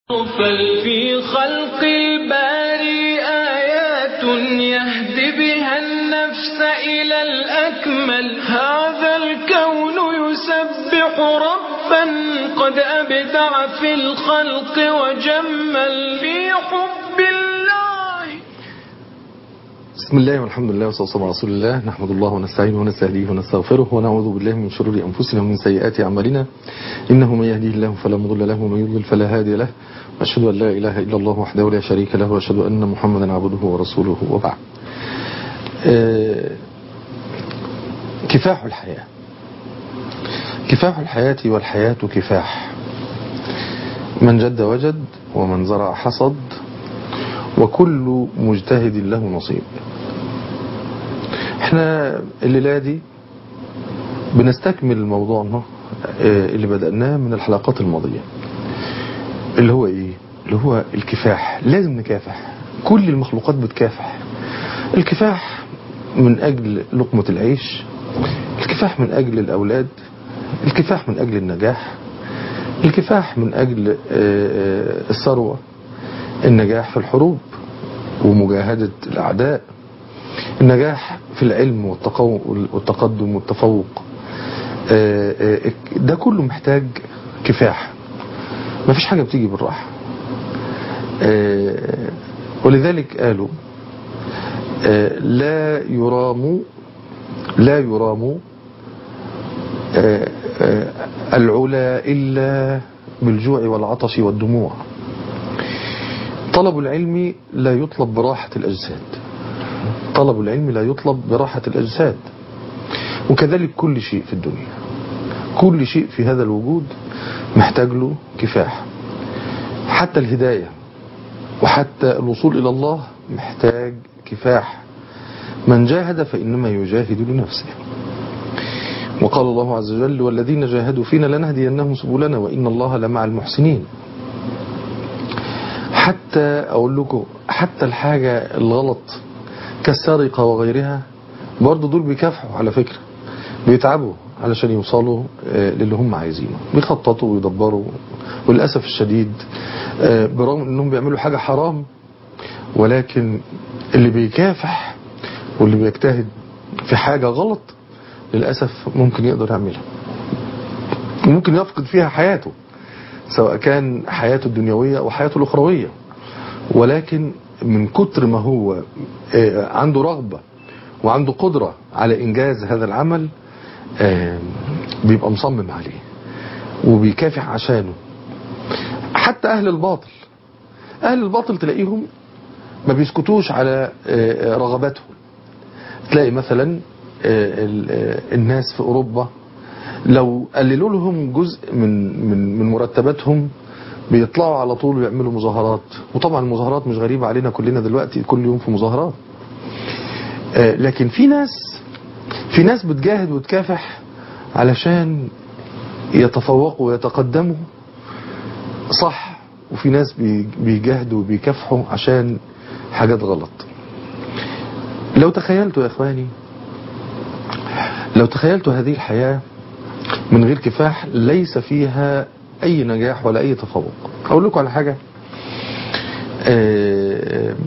في خلق الباري آيات يهدي بها النفس إلى الأكمل هذا الكون يسبح ربا قد أبدع في الخلق وجمل في حب الله بسم الله والحمد لله والصلاة والسلام على رسول الله نحمد الله ونستعينه ونستهديه ونستغفره ونعوذ بالله من شرور أنفسنا ومن سيئات أعمالنا إنه من يهديه الله فلا مضل له ومن يضلل فلا هادي له وأشهد أن لا إله إلا الله وحده لا شريك له وأشهد أن محمدا عبده ورسوله وبعد آه، كفاح الحياة كفاح الحياة والحياة كفاح من جد وجد ومن زرع حصد وكل مجتهد له نصيب احنا الليلة دي بنستكمل موضوعنا آه، اللي بدأناه من الحلقات الماضية اللي هو ايه اللي هو الكفاح لازم نكافح كل المخلوقات بتكافح الكفاح من اجل لقمة العيش الكفاح من اجل الاولاد الكفاح من اجل النجاح الكفاح من اجل آه، آه، الثروة النجاح في الحروب ومجاهدة الاعداء النجاح في العلم والتقو- والتقدم والتفوق آه، آه، ده كله محتاج كفاح ما فيش حاجة بتيجي بالراحة آه، ولذلك قالوا آه، لا يرام لا يرام آه، آه، العلا إلا بالجوع والعطش والدموع طلب العلم لا يطلب براحة الأجساد طلب العلم لا يطلب براحة الأجساد وكذلك كل شيء في الدنيا كل شيء في هذا الوجود محتاج له كفاح حتى الهداية وحتى الوصول إلى الله محتاج كفاح من جاهد فإنما يجاهد لنفسه وقال الله عز وجل والذين جاهدوا فينا لنهدينهم سبلنا وإن الله لمع المحسنين حتى أقول لكم حتى الحاجة الغلط كالسرقة وغيرها برضو دول بيكافحوا على فكرة بيتعبوا علشان يوصلوا آه، للي هم عايزينه بيخططوا ويدبروا وللأسف الشديد آه، برغم انهم بيعملوا حاجة حرام ولكن اللي بيكافح واللي بيجتهد في حاجة غلط للأسف ممكن يقدر يعملها ممكن يفقد فيها حياته سواء كان حياته الدنيوية أو حياته الأخروية ولكن من كتر ما هو آه، عنده رغبة وعنده قدرة على إنجاز هذا العمل آه، بيبقى مصمم عليه وبيكافح عشانه حتى أهل الباطل أهل الباطل تلاقيهم ما بيسكتوش على آه، آه، رغباتهم تلاقي مثلا آه، ال- آه، الناس في أوروبا لو قللوا لهم جزء من من من مرتباتهم بيطلعوا على طول ويعملوا مظاهرات وطبعا المظاهرات مش غريبة علينا كلنا دلوقتي كل يوم في مظاهرات آه، لكن في ناس في ناس بتجاهد وتكافح علشان يتفوقوا ويتقدموا صح وفي ناس بي- بيجاهدوا وبيكافحوا عشان حاجات غلط لو تخيلتوا يا اخواني لو تخيلتوا هذه الحياة من غير كفاح ليس فيها اي نجاح ولا اي تفوق اقول لكم على حاجة آه،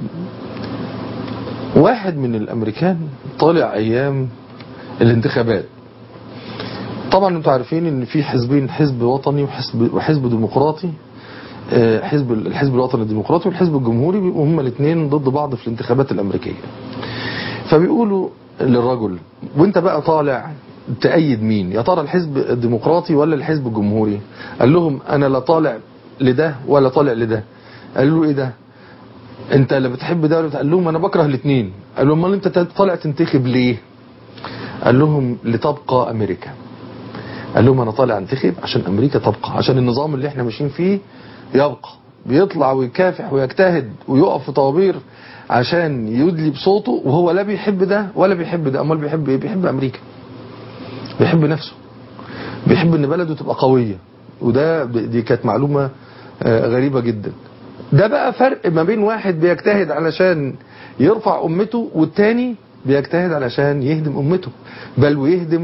واحد من الامريكان طالع ايام الانتخابات طبعا انتوا عارفين ان في حزبين حزب وطني وحزب وحزب ديمقراطي آه، حزب الحزب الوطني الديمقراطي والحزب الجمهوري بيبقوا هما الاثنين ضد بعض في الانتخابات الامريكيه فبيقولوا للرجل وانت بقى طالع تأيد مين يا ترى الحزب الديمقراطي ولا الحزب الجمهوري قال لهم انا لا طالع لده ولا طالع لده قالوا له ايه ده انت لا بتحب ده ولا بت- قال لهم انا بكره الاثنين قال لهم امال انت طالع تنتخب ليه قال لهم لتبقى امريكا قال لهم انا طالع انتخب عشان امريكا تبقى عشان النظام اللي احنا ماشيين فيه يبقى بيطلع ويكافح ويجتهد ويقف في طوابير عشان يدلي بصوته وهو لا بيحب ده ولا بيحب ده امال بيحب ايه بيحب امريكا بيحب نفسه بيحب ان بلده تبقى قوية وده دي كانت معلومة آه، غريبة جدا ده بقى فرق ما بين واحد بيجتهد علشان يرفع امته والتاني بيجتهد علشان يهدم امته بل ويهدم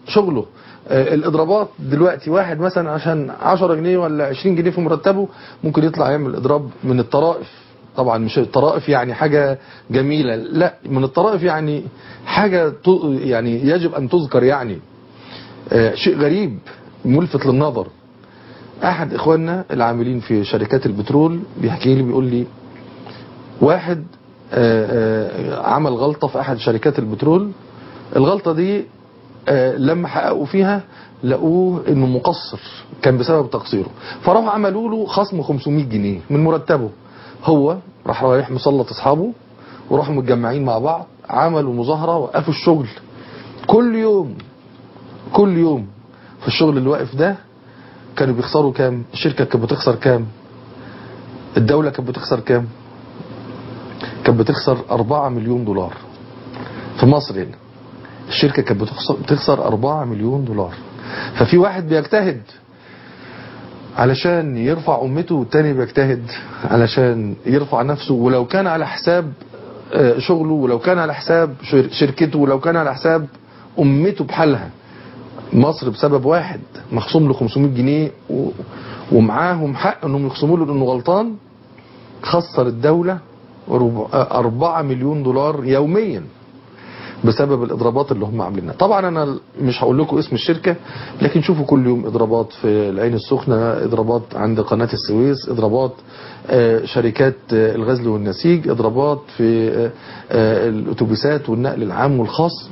شغله آه، الاضرابات دلوقتي واحد مثلا عشان 10 جنيه ولا 20 جنيه في مرتبه ممكن يطلع يعمل اضراب من الطرائف طبعا مش الطرائف يعني حاجة جميلة لا من الطرائف يعني حاجة ت- يعني يجب ان تذكر يعني آه، شيء غريب ملفت للنظر احد اخواننا العاملين في شركات البترول بيحكي لي بيقول لي واحد آه، آه، عمل غلطة في احد شركات البترول الغلطة دي آه، لما حققوا فيها لقوه انه مقصر كان بسبب تقصيره فراحوا عملوا له خصم 500 جنيه من مرتبه هو راح رايح مسلط اصحابه وراحوا متجمعين مع بعض عملوا مظاهرة وقفوا الشغل كل يوم كل يوم في الشغل اللي واقف ده كانوا بيخسروا كام الشركة كانت بتخسر كام الدولة كانت بتخسر كام كانت بتخسر 4 مليون دولار في مصر هنا الشركة كانت بتخسر, بتخسر 4 مليون دولار ففي واحد بيجتهد علشان يرفع أمته والتاني بيجتهد علشان يرفع نفسه ولو كان على حساب آه، شغله ولو كان على حساب شر- شركته ولو كان على حساب أمته بحالها مصر بسبب واحد مخصوم له 500 جنيه و... ومعاهم حق انهم يخصموا له انه غلطان خسر الدولة ربع... 4 مليون دولار يوميا بسبب الاضرابات اللي هم عاملينها طبعا انا مش هقول لكم اسم الشركة لكن شوفوا كل يوم اضرابات في العين السخنة اضرابات عند قناة السويس اضرابات آه، شركات آه، الغزل والنسيج اضرابات في آه، آه، الاتوبيسات والنقل العام والخاص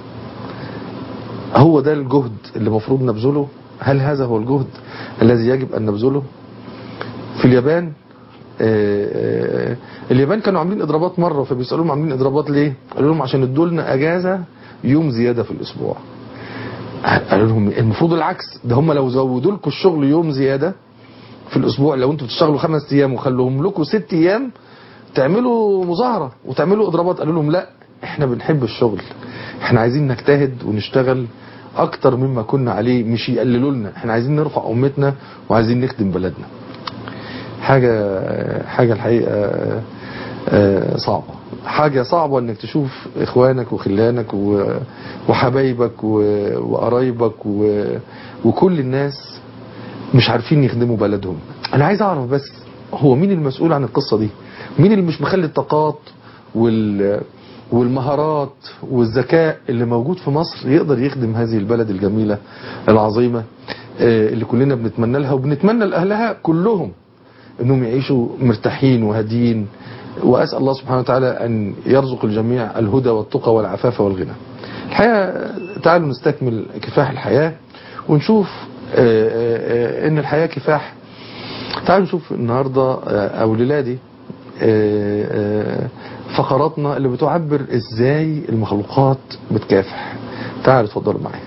هو ده الجهد اللي المفروض نبذله هل هذا هو الجهد الذي يجب أن نبذله في اليابان آه، آه، اليابان كانوا عاملين اضرابات مرة فبيسألوهم عاملين اضرابات ليه قالوا لهم عشان ادوا لنا اجازة يوم زيادة في الاسبوع قالوا لهم المفروض العكس ده هم لو زودوا لكم الشغل يوم زيادة في الاسبوع لو انتوا بتشتغلوا خمس ايام وخلوهم لكم ست ايام تعملوا مظاهرة وتعملوا اضرابات قالوا لهم لا احنا بنحب الشغل احنا عايزين نجتهد ونشتغل اكتر مما كنا عليه مش يقللوا لنا احنا عايزين نرفع امتنا وعايزين نخدم بلدنا حاجة حاجة الحقيقة آه، صعبة حاجة صعبة انك تشوف اخوانك وخلانك و- وحبايبك و- وقرايبك و- وكل الناس مش عارفين يخدموا بلدهم انا عايز اعرف بس هو مين المسؤول عن القصة دي مين اللي مش مخلي الطاقات وال والمهارات والذكاء اللي موجود في مصر يقدر يخدم هذه البلد الجميلة العظيمة آه، اللي كلنا بنتمنى لها وبنتمنى لأهلها كلهم انهم يعيشوا مرتاحين وهاديين واسال الله سبحانه وتعالى ان يرزق الجميع الهدى والتقى والعفاف والغنى. الحقيقه تعالوا نستكمل كفاح الحياه ونشوف آه، آه، آه، ان الحياه كفاح. تعالوا نشوف النهارده آه، او الليله دي آه، آه، فقراتنا اللي بتعبر ازاي المخلوقات بتكافح. تعالوا اتفضلوا معايا.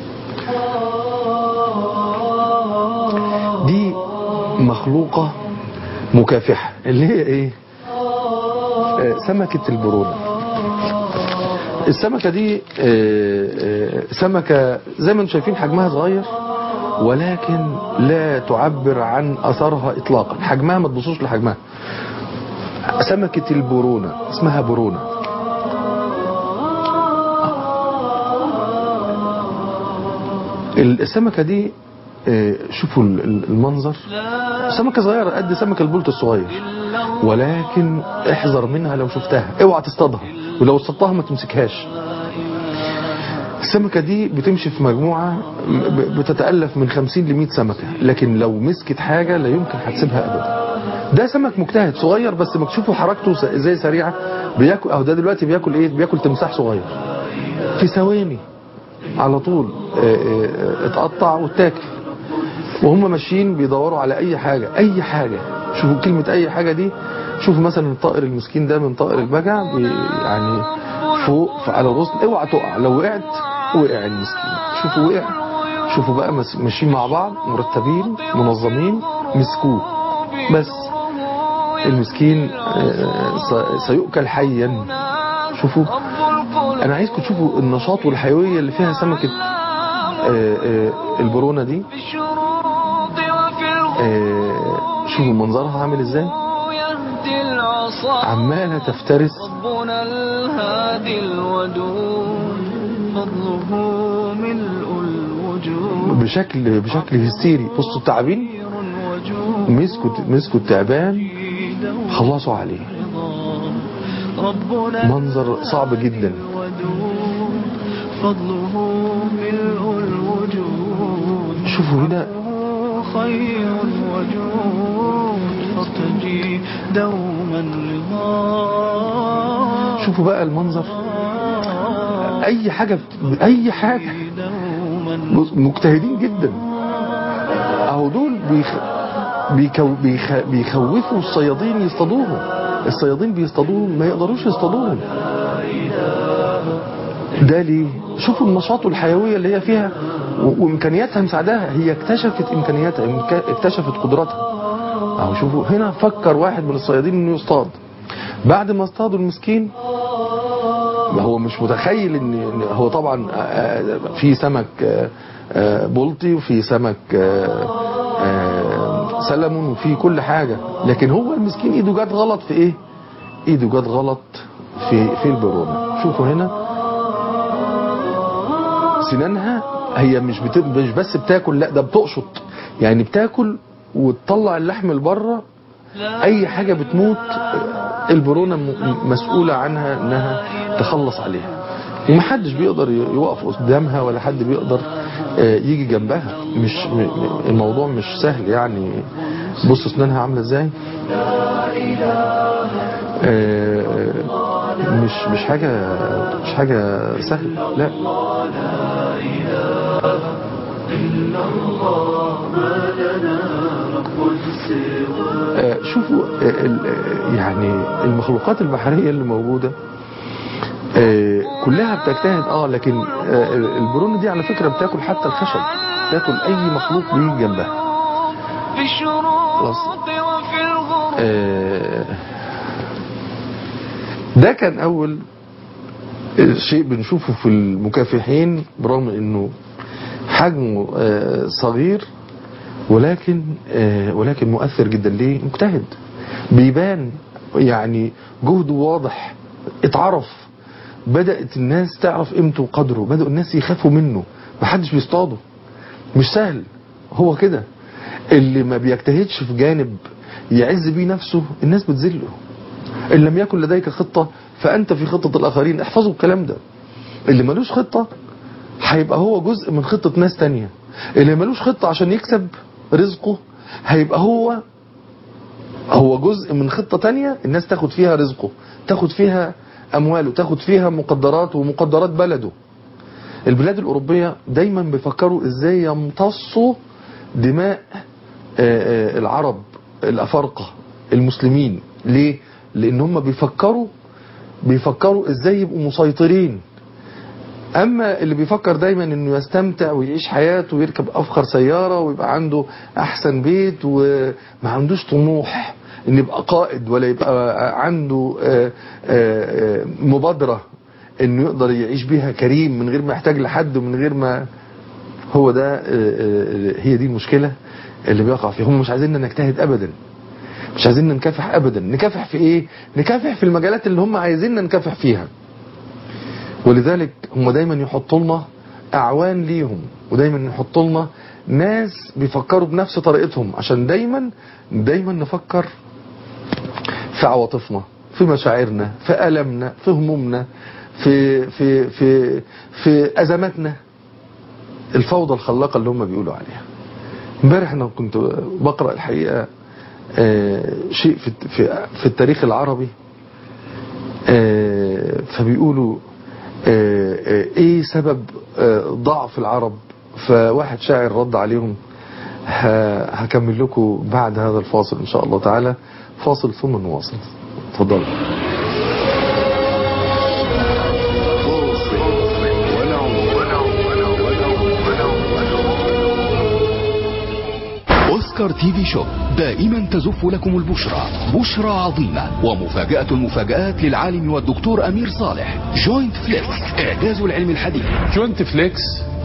دي مخلوقة مكافحة اللي هي ايه آه، سمكة البرونة السمكة دي آه، آه، سمكة زي ما انتم شايفين حجمها صغير ولكن لا تعبر عن اثرها اطلاقا حجمها ما تبصوش لحجمها سمكة البرونة اسمها برونة السمكة دي آه، شوفوا ال- ال- المنظر سمكة صغيرة قد سمك البلط الصغير ولكن احذر منها لو شفتها اوعى تصطادها ولو اصطادتها ما تمسكهاش السمكة دي بتمشي في مجموعة ب- بتتألف من 50 ل 100 سمكة لكن لو مسكت حاجة لا يمكن هتسيبها أبدا ده سمك مجتهد صغير بس ما تشوفوا حركته س- ازاي سريعة بياكل اهو ده دلوقتي بياكل ايه بياكل تمساح صغير في ثواني على طول آه، آه، اتقطع واتاكل وهم ماشيين بيدوروا على اي حاجة اي حاجة شوفوا كلمة اي حاجة دي شوفوا مثلا الطائر المسكين ده من طائر البجع بي- يعني فوق على الغصن اوعى تقع لو وقعت وقع المسكين شوفوا وقع شوفوا بقى مس- ماشيين مع بعض مرتبين منظمين مسكوه بس المسكين آه، س- سيؤكل حيا شوفوا انا عايزكم تشوفوا النشاط والحيوية اللي فيها سمكة آه، آه، البرونة دي آه، شوفوا منظرها عامل ازاي عمالة تفترس ربنا الهادي الودود فضله ملء بشكل بشكل هستيري بصوا التعابين مسكوا مسكوا التعبان خلصوا عليه ربنا منظر صعب جدا ودود فضله ملء الوجود شوفوا هنا خير وجود فارتجي دوما رضا شوفوا بقى المنظر اي حاجة بت- اي حاجة دوما بص- مجتهدين جدا اهو دول بيخ... بيكو... بيخ... بيخوفوا الصيادين يصطادوهم الصيادين بيصطادوهم ما يقدروش يصطادوهم ده ليه شوفوا النشاط والحيوية اللي هي فيها و... وامكانياتها مساعداها هي اكتشفت امكانياتها امك... اكتشفت قدراتها اهو شوفوا هنا فكر واحد من الصيادين انه يصطاد بعد ما اصطادوا المسكين ما هو مش متخيل ان إن هو طبعا آه، آه، في سمك آه، آه، بلطي وفي سمك آه، آه، سلمون وفي كل حاجة لكن هو المسكين ايده جت غلط في ايه ايده جت غلط في في البرونة شوفوا هنا سنانها هي مش بت... مش بس بتاكل لا ده بتقشط يعني بتاكل وتطلع اللحم لبره اي حاجة بتموت البرونة م- مسؤولة عنها انها تخلص عليها ومحدش بيقدر ي- يوقف قدامها ولا حد بيقدر آه، يجي جنبها مش م- م- الموضوع مش سهل يعني بص اسنانها عاملة ازاي آه، مش مش حاجة مش حاجة سهلة لا آه، شوفوا آه، ال- آه، يعني المخلوقات البحرية اللي موجودة آه، كلها بتجتهد اه لكن آه، البرونة دي على فكرة بتاكل حتى الخشب بتاكل اي مخلوق بيجي جنبها في الشروق خلاص. وفي الغروب آه، ده كان اول شيء بنشوفه في المكافحين برغم انه حجمه آه، صغير ولكن آه، ولكن مؤثر جدا ليه مجتهد بيبان يعني جهده واضح اتعرف بدأت الناس تعرف قيمته وقدره بدأوا الناس يخافوا منه محدش بيصطاده مش سهل هو كده اللي ما بيجتهدش في جانب يعز بيه نفسه الناس بتذله إن لم يكن لديك خطة فأنت في خطة الآخرين احفظوا الكلام ده اللي ملوش خطة هيبقى هو جزء من خطة ناس تانية اللي ملوش خطة عشان يكسب رزقه هيبقى هو هو جزء من خطة تانية الناس تاخد فيها رزقه تاخد فيها أمواله تاخد فيها مقدرات ومقدرات بلده البلاد الأوروبية دايما بيفكروا ازاي يمتصوا دماء آه، آه، العرب الأفارقة المسلمين ليه؟ لأن هم بيفكروا بيفكروا ازاي يبقوا مسيطرين اما اللي بيفكر دايما انه يستمتع ويعيش حياته ويركب افخر سيارة ويبقى عنده احسن بيت وما عندوش طموح ان يبقى قائد ولا يبقى عنده آه، آه، آه، مبادرة انه يقدر يعيش بيها كريم من غير ما يحتاج لحد ومن غير ما هو ده آه، آه، هي دي المشكلة اللي بيقع فيها هم مش عايزيننا نجتهد ابدا مش عايزيننا نكافح ابدا نكافح في ايه نكافح في المجالات اللي هم عايزيننا نكافح فيها ولذلك هم دايما يحطوا لنا اعوان ليهم ودايما يحطوا لنا ناس بيفكروا بنفس طريقتهم عشان دايما دايما نفكر في عواطفنا في مشاعرنا في ألمنا في همومنا في في في في أزماتنا الفوضى الخلاقة اللي هم بيقولوا عليها امبارح انا كنت بقرأ الحقيقة آه، شيء في في في التاريخ العربي آه، فبيقولوا آه، آه، ايه سبب آه، ضعف العرب فواحد شاعر رد عليهم ه- هكمل لكم بعد هذا الفاصل ان شاء الله تعالى فاصل ثم نواصل اتفضلوا أوسكار تي في شوب دائما تزف لكم البشرى بشرى عظيمة ومفاجأة المفاجآت للعالم والدكتور أمير صالح جوينت فليكس إعجاز العلم الحديث جوينت فليكس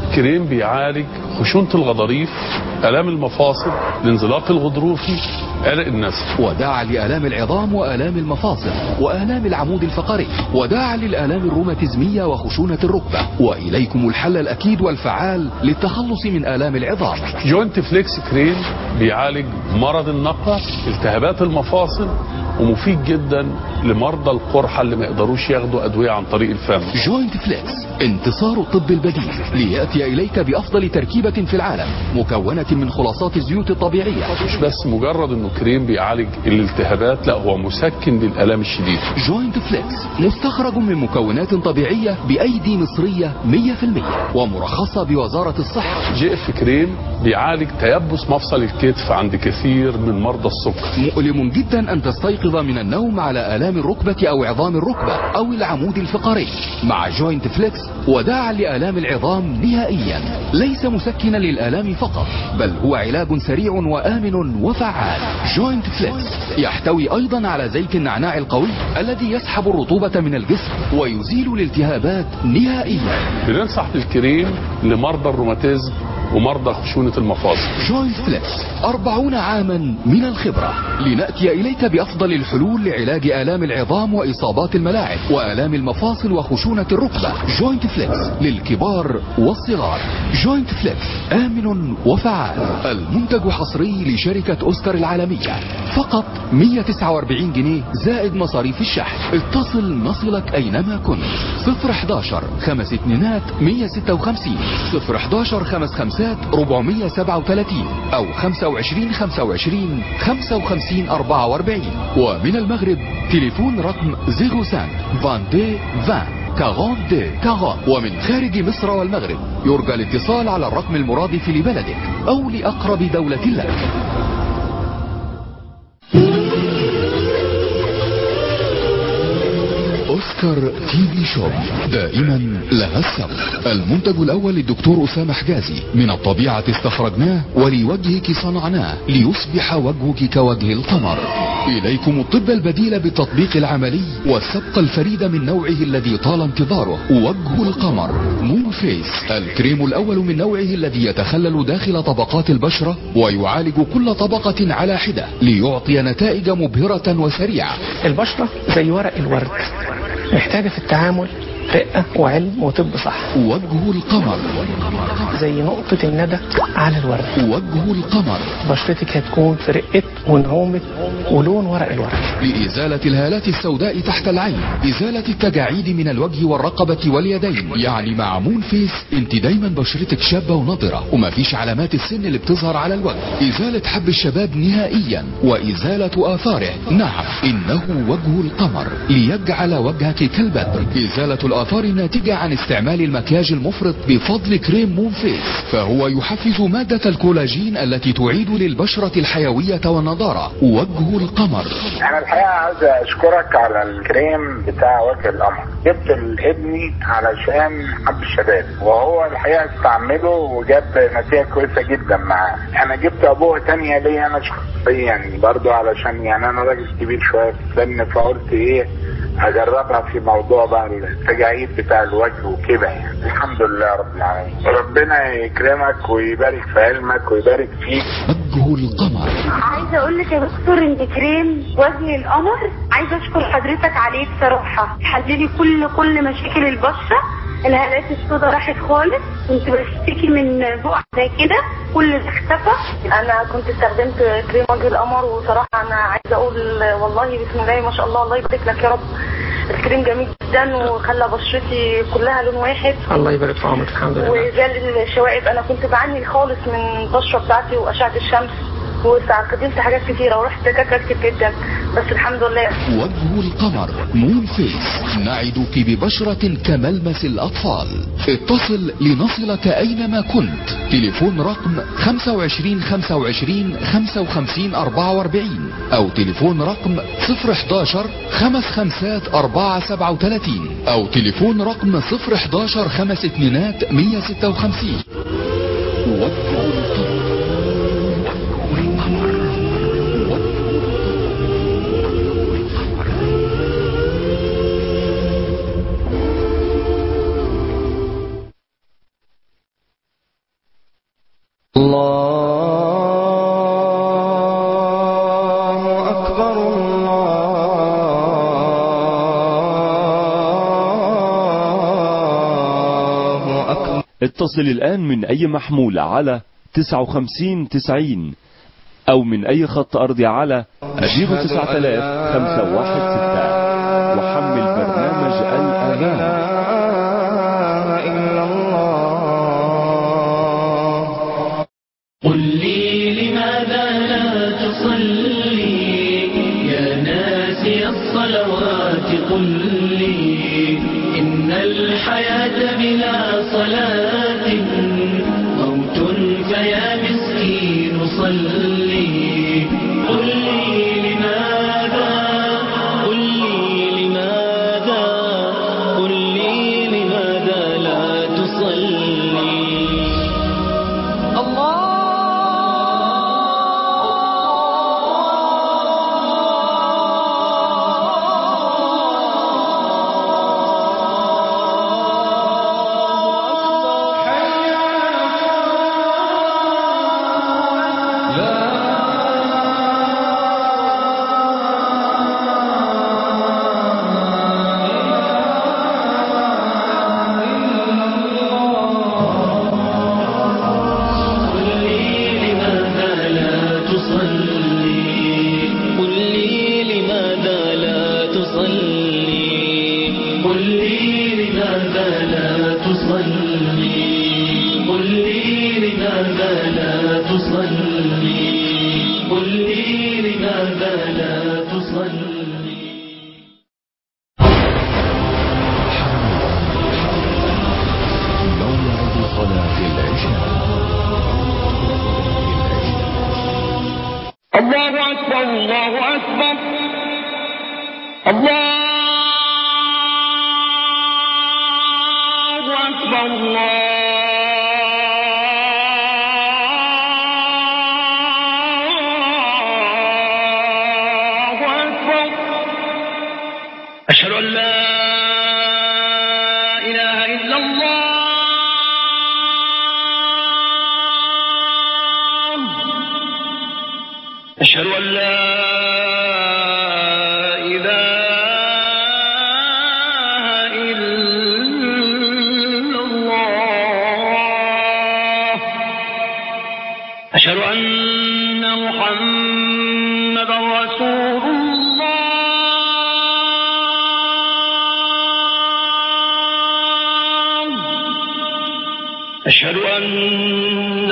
كريم بيعالج خشونة الغضاريف آلام المفاصل الانزلاق الغضروفي قلق النسل وداعا لآلام العظام وآلام المفاصل وآلام العمود الفقري وداعا للآلام الروماتيزمية وخشونة الركبة وإليكم الحل الأكيد والفعال للتخلص من آلام العظام جوينت فليكس كريم بيعالج مرض النقع التهابات المفاصل ومفيد جدا لمرضى القرحة اللي ما يقدروش ياخدوا أدوية عن طريق الفم جوينت فليكس انتصار الطب البديل ليأتي إليك بأفضل تركيبة في العالم مكونة من خلاصات الزيوت الطبيعية مش بس مجرد انه كريم بيعالج الالتهابات لا هو مسكن للآلام الشديدة جوينت فليكس مستخرج من مكونات طبيعية بأيدي مصرية 100% ومرخصة بوزارة الصحة جي اف كريم بيعالج تيبس مفصل الكتف عند كثير من مرضى السكر مؤلم جدا أن تستيقظ من النوم على آلام الركبة أو عظام الركبة أو العمود الفقري مع جوينت فليكس وداعا لآلام العظام نهائيا ليس مسكنا للآلام فقط بل هو علاج سريع وآمن وفعال جوينت فليكس يحتوي أيضا على زيت النعناع القوي الذي يسحب الرطوبة من الجسم ويزيل الالتهابات نهائيا بننصح بالكريم لمرضى الروماتيزم ومرضى خشونة المفاصل جوينت فليكس أربعون عاما من الخبرة لنأتي إليك بأفضل الحلول لعلاج آلام العظام وإصابات الملاعب وآلام المفاصل وخشونة الركبة جوينت فليكس للكبار والصغار جوينت فليكس آمن وفعال المنتج حصري لشركة أوسكار العالمية فقط 149 جنيه زائد مصاريف الشحن اتصل نصلك أينما كنت 011 خمس اتنينات 156 011 خمس خمسات 437 أو 25 25 55 44 ومن المغرب تليفون رقم 05 22 20 42 40 ومن خارج مصر والمغرب يرجى الاتصال على الرقم المرادف لبلدك أو لأقرب دولة لك اوسكار تي في شوب دائما لها السبق المنتج الاول للدكتور اسامه حجازي من الطبيعه استخرجناه ولوجهك صنعناه ليصبح وجهك كوجه القمر اليكم الطب البديل بالتطبيق العملي والسبق الفريد من نوعه الذي طال انتظاره وجه القمر مون فيس الكريم الاول من نوعه الذي يتخلل داخل طبقات البشره ويعالج كل طبقه على حده ليعطي نتائج مبهره وسريعه البشرة زي ورق الورد محتاجة في التعامل رقة وعلم وطب صح وجه القمر زي نقطة الندى على الورد وجه القمر بشرتك هتكون في رقة ونعومة ولون ورق الورد لإزالة الهالات السوداء تحت العين إزالة التجاعيد من الوجه والرقبة واليدين يعني مع مون فيس انت دايما بشرتك شابة ونضرة ومفيش علامات السن اللي بتظهر على الوجه إزالة حب الشباب نهائيا وإزالة آثاره نعم إنه وجه القمر ليجعل وجهك كالبدر إزالة الآثار الناتجة عن استعمال المكياج المفرط بفضل كريم مون فيس فهو يحفز مادة الكولاجين التي تعيد للبشرة الحيوية والنضارة وجه القمر انا الحقيقه عايز اشكرك على الكريم بتاع وجه القمر جبت لابني علشان حب الشباب وهو الحقيقه استعمله وجاب نتيجه كويسه جدا معاه انا جبت ابوه تانية ليا انا شخصيا برضو علشان يعني انا راجل كبير شويه في السن فقلت ايه اجربها في موضوع بقى التجاعيد بتاع الوجه وكده يعني الحمد لله رب العالمين ربنا يكرمك ويبارك في علمك ويبارك فيك وجه القمر عايزه اقول لك يا دكتور ان كريم وجه القمر عايزه اشكر حضرتك عليه بصراحه حللي كل كل مشاكل البشره الهالات السوداء راحت خالص كنت بشتكي من بقع زي كده كل ده اختفى انا كنت استخدمت كريم وجه القمر وصراحه انا عايزه اقول والله بسم الله ما شاء الله الله يبارك لك يا رب الكريم جميل جدا وخلى بشرتي كلها لون واحد الله يبارك في عمرك الحمد لله وزال الشوائب انا كنت بعاني خالص من البشره بتاعتي واشعه الشمس واستخدمت حاجات كتيره ورحت دكاتره كتير جدا بس الحمد لله وجه القمر مون فيس نعدك ببشرة كملمس الأطفال اتصل لنصلك أينما كنت تليفون رقم 25 25 55 44 أو تليفون رقم 011 خمس خمسات 4 37 أو تليفون رقم 011 خمس اتنينات 156 وجه القمر الله أكبر الله أكبر اتصل الآن من أي محمول على 59 90 أو من أي خط أرضي على 09000 وحمل برنامج الأذان إلا الله قل لي لماذا لا تصلي يا ناسي الصلوات قل لي إن الحياة بلا صلاة موت فيا مسكين صلي قل لي لماذا قل لي لماذا قل لي لماذا لا تصلي قل لي لماذا لا تصلي قل لي لماذا لا تصلي قل لي لماذا لا تصلي قل لي لماذا لا تصلي قل لي لماذا لا تصلي موعد صلاة العشاء الله أكبر الله أكبر الله أكبر الله أكبر أشهد أن لا إله إلا الله أشهد أن لا إله إلا الله أشهد أن محمدا رسول الله أشهد أن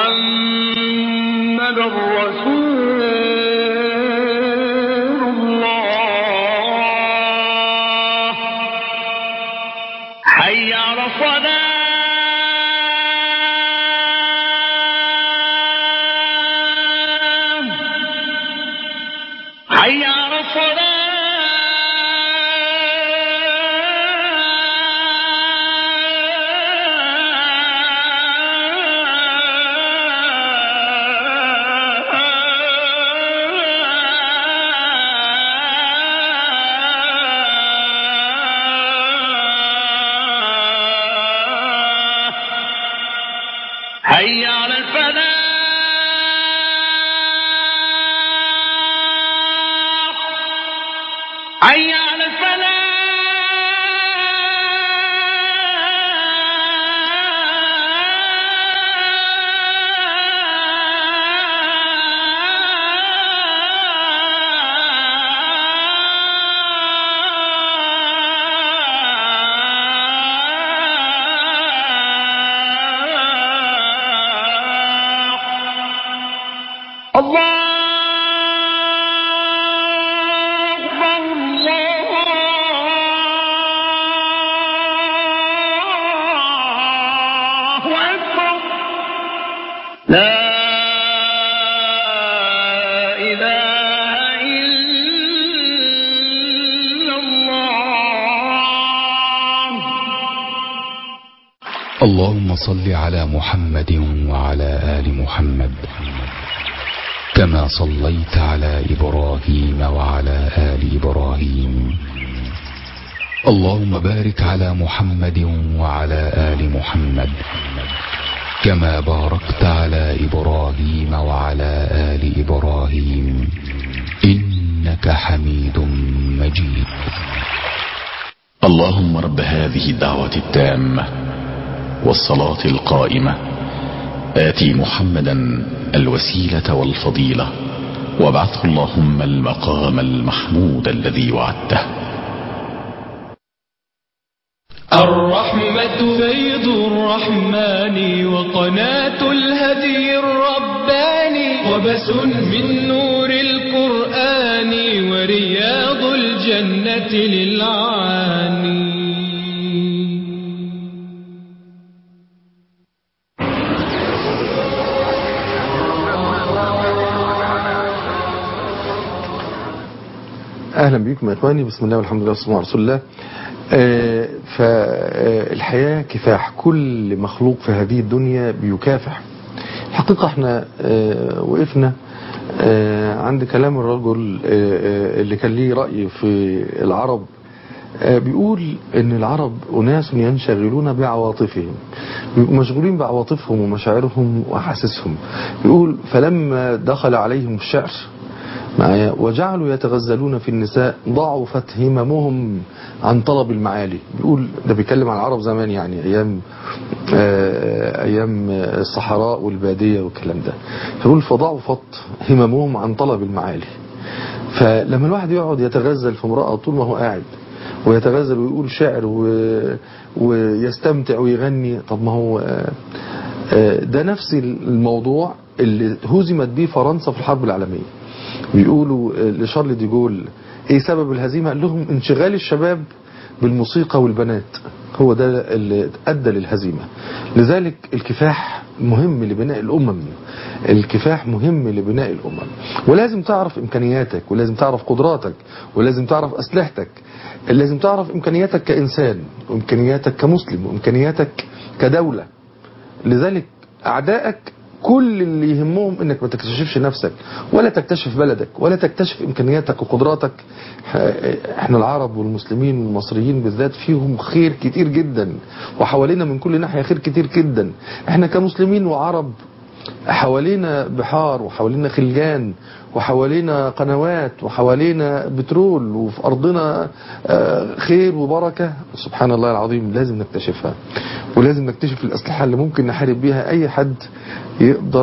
محمدا رسول الله حي على الصلاة حي على الصلاة حي على الفلاح حي على الفلاح الله أكبر الله أكبر لا إله إلا الله اللهم صل على محمد وعلى آل محمد كما صليت على إبراهيم وعلى آل إبراهيم اللهم بارك على محمد وعلى آل محمد كما باركت على إبراهيم وعلى آل إبراهيم إنك حميد مجيد اللهم رب هذه الدعوة التامة والصلاة القائمة آتي محمدا الوسيلة والفضيلة وابعثه اللهم المقام المحمود الذي وعدته الرحمة فيض الرحمن وقناة الهدي الرباني وبس من نور القرآن ورياض الجنة للعاني اهلا بكم يا اخواني بسم الله والحمد لله والصلاه على رسول الله آه، فالحياه كفاح كل مخلوق في هذه الدنيا بيكافح الحقيقه احنا آه، وقفنا آه، عند كلام الرجل آه، آه، اللي كان ليه راي في العرب آه، بيقول ان العرب اناس ينشغلون بعواطفهم بيبقوا مشغولين بعواطفهم ومشاعرهم واحاسيسهم بيقول فلما دخل عليهم الشعر معايا وجعلوا يتغزلون في النساء ضعفت هممهم عن طلب المعالي بيقول ده بيتكلم عن العرب زمان يعني ايام آه، ايام الصحراء والباديه والكلام ده فيقول فضعفت هممهم عن طلب المعالي فلما الواحد يقعد يتغزل في امراه طول ما هو قاعد ويتغزل ويقول شعر و... ويستمتع ويغني طب ما هو آه، آه، ده نفس الموضوع اللي هزمت به فرنسا في الحرب العالميه بيقولوا لشارل دي جول ايه سبب الهزيمة قال لهم انشغال الشباب بالموسيقى والبنات هو ده اللي ادى للهزيمة لذلك الكفاح مهم لبناء الامم الكفاح مهم لبناء الامم ولازم تعرف امكانياتك ولازم تعرف قدراتك ولازم تعرف اسلحتك لازم تعرف امكانياتك كانسان وامكانياتك كمسلم وامكانياتك كدولة لذلك اعدائك كل اللي يهمهم انك ما تكتشفش نفسك ولا تكتشف بلدك ولا تكتشف امكانياتك وقدراتك احنا العرب والمسلمين والمصريين بالذات فيهم خير كتير جدا وحوالينا من كل ناحية خير كتير جدا احنا كمسلمين وعرب حوالينا بحار وحوالينا خلجان وحوالينا قنوات وحوالينا بترول وفي أرضنا آه، خير وبركة سبحان الله العظيم لازم نكتشفها ولازم نكتشف الأسلحة اللي ممكن نحارب بيها أي حد يقدر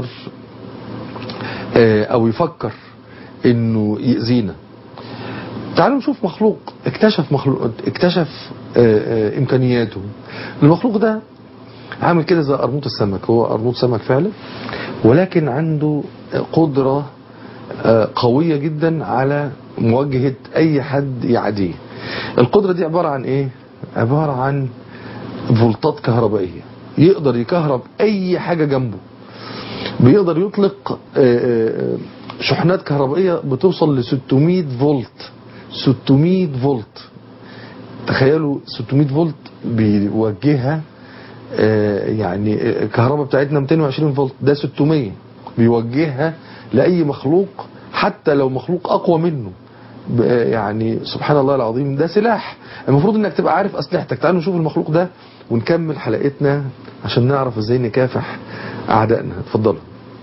آه، أو يفكر إنه يأذينا تعالوا نشوف مخلوق اكتشف مخلوق اكتشف آه، آه، إمكانياته المخلوق ده عامل كده زي قرموط السمك هو قرموط سمك فعلا ولكن عنده قدرة آه، قوية جدا على مواجهة أي حد يعديه القدرة دي عبارة عن إيه؟ عبارة عن فولتات كهربائية يقدر يكهرب أي حاجة جنبه بيقدر يطلق آه، آه، شحنات كهربائية بتوصل ل 600 فولت 600 فولت تخيلوا 600 فولت بيوجهها آه، يعني الكهرباء بتاعتنا 220 فولت ده 600 بيوجهها لأي مخلوق حتى لو مخلوق أقوى منه ب- يعني سبحان الله العظيم ده سلاح المفروض انك تبقى عارف اسلحتك تعالوا نشوف المخلوق ده ونكمل حلقتنا عشان نعرف ازاي نكافح اعدائنا اتفضلوا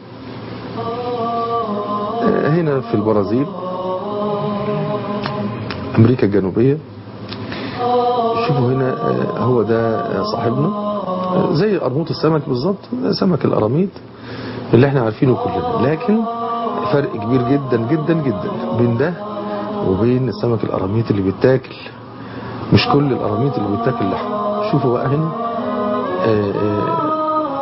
آه، هنا في البرازيل امريكا الجنوبية شوفوا هنا آه، هو ده آه، صاحبنا آه، زي قرموط السمك بالظبط ده سمك القراميط اللي احنا عارفينه كلنا لكن فرق كبير جدا جدا جدا بين ده وبين السمك القراميط اللي بيتاكل مش كل القراميط اللي بيتاكل لحم شوفوا بقى هنا آه، آه،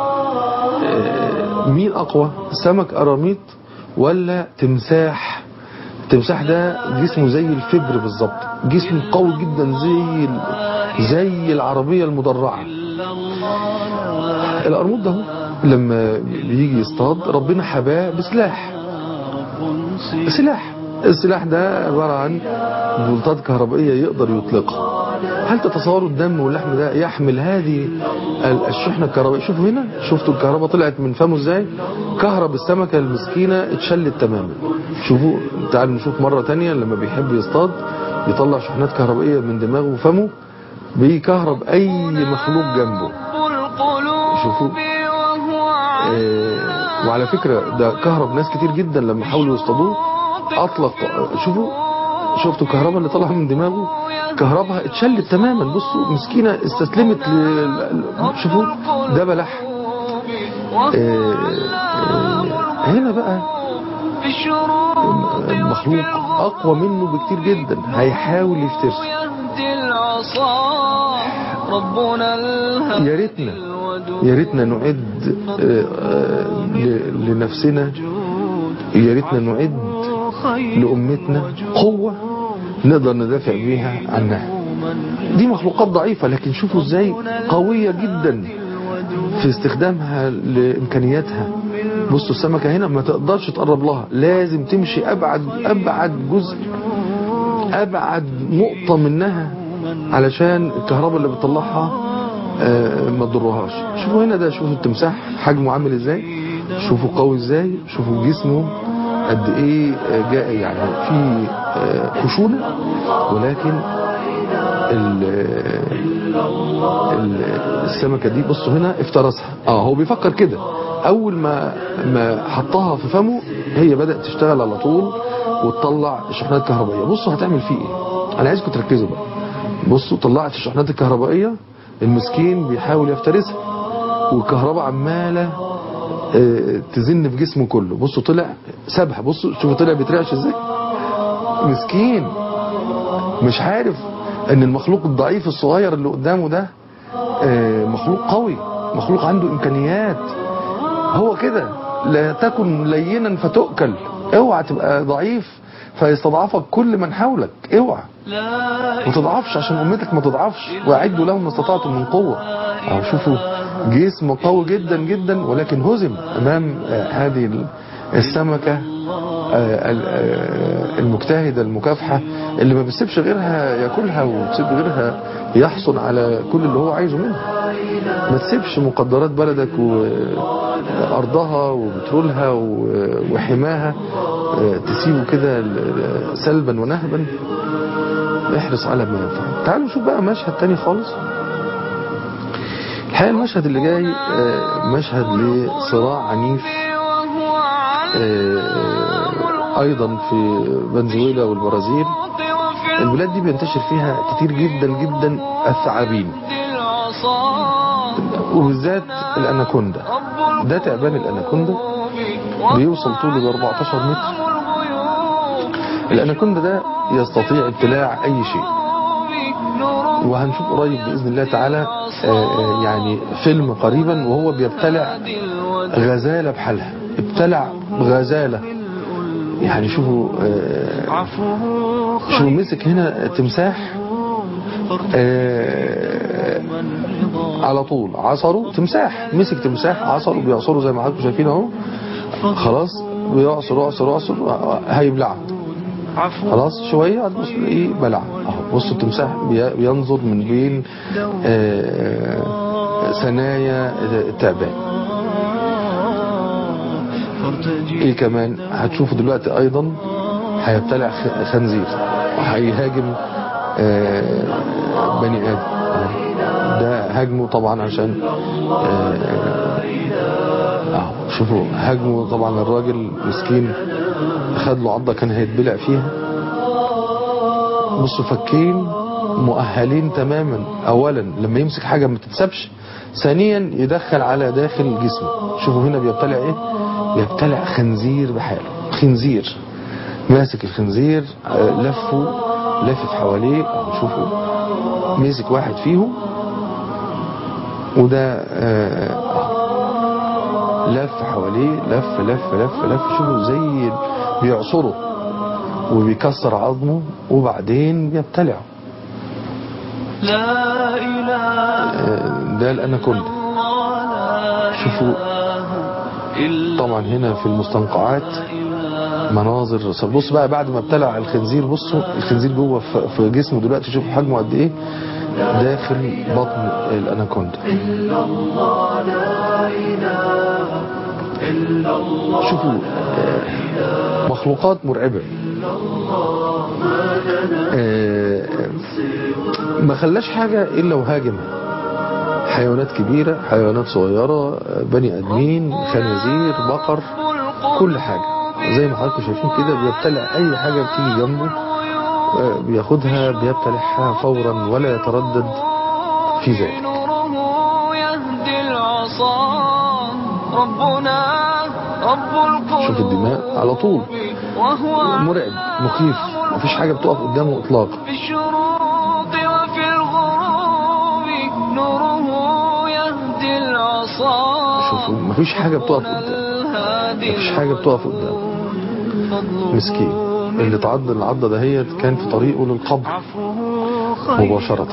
آه، مين اقوى سمك قراميط ولا تمساح التمساح ده جسمه زي الفبر بالظبط جسمه قوي جدا زي ال- زي العربية المدرعة القرموط ده هو لما بيجي يصطاد ربنا حباه بسلاح سلاح السلاح ده عبارة عن فولتات كهربائية يقدر يطلقها هل تتصوروا الدم واللحم ده يحمل هذه ال- الشحنة الكهربائية شوفوا هنا شفتوا الكهرباء طلعت من فمه ازاي كهرب السمكة المسكينة اتشلت تماما شوفوا تعالوا نشوف مرة تانية لما بيحب يصطاد يطلع شحنات كهربائية من دماغه وفمه بيكهرب اي مخلوق جنبه شوفوا آه، وعلى فكرة ده كهرب ناس كتير جدا لما حاولوا يصطادوه اطلق شوفوا شفتوا الكهرباء اللي طالعه من دماغه كهربها اتشلت تماما بصوا مسكينة استسلمت ل... ل- شوفوا ده بلح آه، آه، هنا بقى مخلوق اقوى منه بكتير جدا هيحاول يفترسه ربنا الهادي يا ريتنا يا ريتنا نعد آه، آه، ل- لنفسنا يا ريتنا نعد لأمتنا قوة نقدر ندافع بيها عنها دي مخلوقات ضعيفة لكن شوفوا ازاي قوية جدا في استخدامها لإمكانياتها بصوا السمكة هنا ما تقدرش تقرب لها لازم تمشي أبعد أبعد جزء أبعد نقطة منها علشان الكهرباء اللي بتطلعها آه، ما تضرهاش شوفوا هنا ده شوفوا التمساح حجمه عامل ازاي شوفوا قوي ازاي شوفوا جسمه قد ايه آه، جاء يعني في آه، خشونة ولكن ال- ال- السمكة دي بصوا هنا افترسها اه هو بيفكر كده اول ما ما حطها في فمه هي بدأت تشتغل على طول وتطلع الشحنات الكهربائية بصوا هتعمل فيه ايه انا عايزكم تركزوا بقى بصوا طلعت الشحنات الكهربائية المسكين بيحاول يفترسها والكهرباء عمالة آه، تزن في جسمه كله بصوا طلع سابها بصوا شوفوا طلع بيترعش ازاي مسكين مش عارف ان المخلوق الضعيف الصغير اللي قدامه ده آه، مخلوق قوي مخلوق عنده امكانيات هو كده لا تكن لينا فتؤكل اوعى تبقى ضعيف فيستضعفك كل من حولك اوعى ما تضعفش عشان امتك ما تضعفش واعدوا لهم ما استطعتم من قوه او شوفوا جسم قوي جدا جدا ولكن هزم امام آه، هذه ال- السمكه آه، ال- آه، المجتهده المكافحه اللي ما بتسيبش غيرها ياكلها وتسيب غيرها يحصل على كل اللي هو عايزه منها ما تسيبش مقدرات بلدك وارضها وبترولها و- وحماها آه، تسيبه كده ل- سلبا ونهبا احرص على ما ينفعك تعالوا نشوف بقى مشهد تاني خالص الحقيقة المشهد اللي جاي آه، مشهد لصراع عنيف آه، ايضا في فنزويلا والبرازيل البلاد دي بينتشر فيها كتير جدا جدا الثعابين وبالذات الاناكوندا ده تعبان الاناكوندا بيوصل طوله ل 14 متر الاناكوندا ده يستطيع ابتلاع اي شيء وهنشوف قريب باذن الله تعالى آه، آه، يعني فيلم قريبا وهو بيبتلع غزاله بحالها ابتلع غزاله يعني شوفوا آه، شوفوا مسك هنا تمساح آه، على طول عصره تمساح مسك تمساح عصره بيعصره زي ما حضراتكم شايفين اهو خلاص بيعصر يعصر يعصر آه، هيبلعه خلاص شوية هتبص ايه بلع اهو بصوا التمساح بي- بينظر من بين آه، ثنايا التعبان ايه كمان هتشوفوا دلوقتي ايضا هيبتلع خ- خنزير وهيهاجم آه، بني ادم أهو. ده هاجمه طبعا عشان آه، اهو شوفوا هاجمه طبعا الراجل مسكين خد له عضه كان هيتبلع فيها بصوا فكين مؤهلين تماما اولا لما يمسك حاجه ما تتسابش ثانيا يدخل على داخل جسمه شوفوا هنا بيبتلع ايه بيبتلع خنزير بحاله خنزير ماسك الخنزير آه، لفه لافف حواليه أهو شوفوا مسك واحد فيهم وده آه، آه، لف حواليه لف لف لف لف شوفوا زي بيعصره وبيكسر عظمه وبعدين بيبتلعه لا إله آه، ده الاناكوندا شوفوا طبعا هنا في المستنقعات مناظر بص بقى بعد ما ابتلع الخنزير بصوا الخنزير جوه في- في جسمه دلوقتي شوفوا حجمه قد ايه داخل بطن الاناكوندا شوفوا آه، مخلوقات مرعبة آه، ما خلاش حاجة إلا وهاجمها حيوانات كبيرة حيوانات صغيرة بني ادمين خنازير بقر كل حاجة زي ما حضراتكم شايفين كده بيبتلع اي حاجة بتيجي جنبه آه، بياخدها بيبتلعها فورا ولا يتردد في ذلك نوره يهدي العصا ربنا رب القلوب شوف الدماء على طول وهو مرعب مخيف مفيش حاجة بتقف قدامه اطلاقا في الشروق وفي الغروب نوره يهدي العصا شوفوا مفيش حاجة بتقف قدامه مفيش حاجة بتقف قدامه مسكين اللي تعض العضة دهيت كان في طريقه للقبر مباشرة